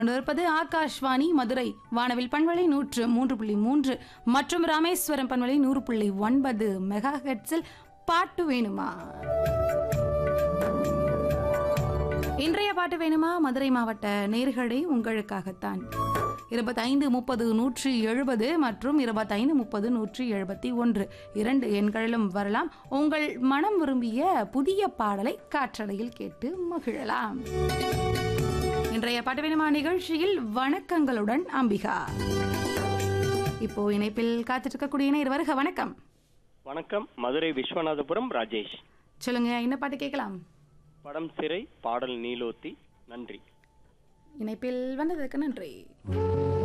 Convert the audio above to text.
இருப்பது ஆகாஷ்வாணி மதுரை வானவில் பண்பலை நூற்று மூன்று புள்ளி மூன்று மற்றும் ராமேஸ்வரம் பண்பலை நூறு புள்ளி ஒன்பது மெகா ஹெட்ஸில் பாட்டு வேணுமா இன்றைய பாட்டு வேணுமா மதுரை மாவட்ட நேர்களே உங்களுக்காகத்தான் இருபத்தைந்து முப்பது நூற்றி எழுபது மற்றும் இருபத்தைந்து முப்பது நூற்றி எழுபத்தி ஒன்று இரண்டு எண்களிலும் வரலாம் உங்கள் மனம் விரும்பிய புதிய பாடலை காற்றலையில் கேட்டு மகிழலாம் இன்றைய பாட்டு வேணுமா நிகழ்ச்சியில் வணக்கங்களுடன் அம்பிகா இப்போ இணைப்பில் காத்துட்டு இருக்கக்கூடிய இணையர் வருக வணக்கம் வணக்கம் மதுரை விஸ்வநாதபுரம் ராஜேஷ் சொல்லுங்க என்ன பாட்டு கேட்கலாம் படம் சிறை பாடல் நீலோத்தி நன்றி இணைப்பில் வந்ததுக்கு நன்றி